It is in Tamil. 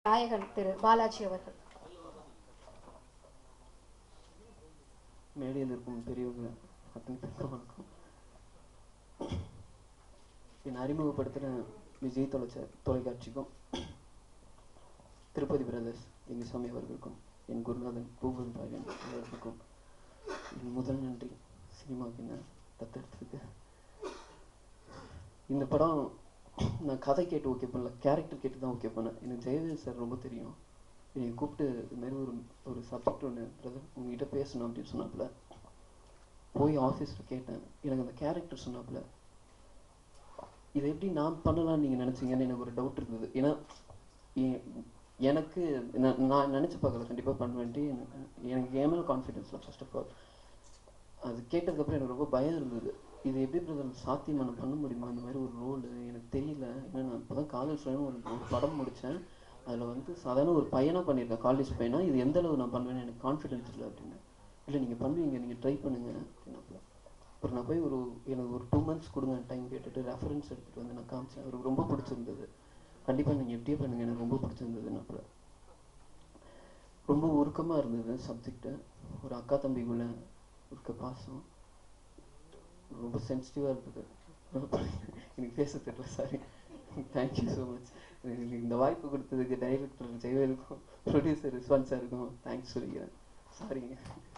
நாயகன் திரு பாலாஜி அவர்கள் மேடையில் இருக்கும் பெரியவங்க அத்தனை பேருக்கும் வணக்கம் என்னை அறிமுகப்படுத்தின விஜய் தொலைச்ச தொலைக்காட்சிக்கும் திருப்பதி பிரதர்ஸ் லிங்குசாமி அவர்களுக்கும் என் குருநாதன் பூபன் பாயன் அவர்களுக்கும் என் முதல் நன்றி சினிமாவுக்கு என்ன தத்தெடுத்ததுக்கு இந்த படம் நான் கதை கேட்டு ஓகே பண்ணல கேரக்டர் கேட்டு தான் ஓகே பண்ணேன் எனக்கு ஜெயவேல் சார் ரொம்ப தெரியும் என்னை கூப்பிட்டு இது மாதிரி ஒரு ஒரு சப்ஜெக்ட் ஒன்று பிரதர் உங்ககிட்ட பேசணும் அப்படின்னு சொன்னாப்புல போய் ஆஃபீஸில் கேட்டேன் எனக்கு அந்த கேரக்டர் சொன்னாப்புல இதை எப்படி நான் பண்ணலாம்னு நீங்கள் நினச்சிங்கன்னு எனக்கு ஒரு டவுட் இருந்தது ஏன்னா எ- எனக்கு நான் நான் நினச்சி பார்க்கல கண்டிப்பாக பண்ணுவேன்ட்டு எனக்கு எனக்கு என் மேலே கான்ஃபிடென்ஸில் ஃபர்ஸ்ட் ஆஃப் ஆல் அது கேட்டதுக்கப்புறம் எனக்கு ரொம்ப பயம் இருந்தது இது எப்படி பிரதர் சாத்தியமா நான் பண்ண முடியுமா இந்த மாதிரி ஒரு ரோல் எனக்கு தெரியல ஏன்னா நான் இப்போ தான் காலேஜ் ஒரு ஒரு படம் முடித்தேன் அதில் வந்து சாதாரண ஒரு பையனாக பண்ணியிருக்கேன் காலேஜ் பையனா இது எந்த அளவு நான் பண்ணுவேன்னு எனக்கு கான்ஃபிடென்ஸ் இல்லை அப்படின்னு இல்லை நீங்கள் பண்ணுவீங்க நீங்கள் ட்ரை பண்ணுங்க அப்படின்னாப்புல அப்புறம் நான் போய் ஒரு எனக்கு ஒரு டூ மந்த்ஸ் கொடுங்க டைம் கேட்டுட்டு ரெஃபரன்ஸ் எடுத்துகிட்டு வந்து நான் காமிச்சேன் அவருக்கு ரொம்ப பிடிச்சிருந்தது கண்டிப்பாக நீங்கள் எப்படியே பண்ணுங்க எனக்கு ரொம்ப பிடிச்சிருந்ததுன்னாப்புல ரொம்ப உருக்கமாக இருந்தது சப்ஜெக்ட்டு ஒரு அக்கா தம்பிக்குள்ள இருக்க பாசம் ரொம்ப சென்சிட்டிவாக இருந்தது எனக்கு பேச தெரியல சாரி தேங்க்யூ ஸோ மச் இந்த வாய்ப்பு கொடுத்ததுக்கு டைரக்டர் ஜெயவேலுக்கும் ப்ரொடியூசர் ரிஸ்வான் சாருக்கும் தேங்க்ஸ் சொல்லிக்கிறேன் சாரிங்க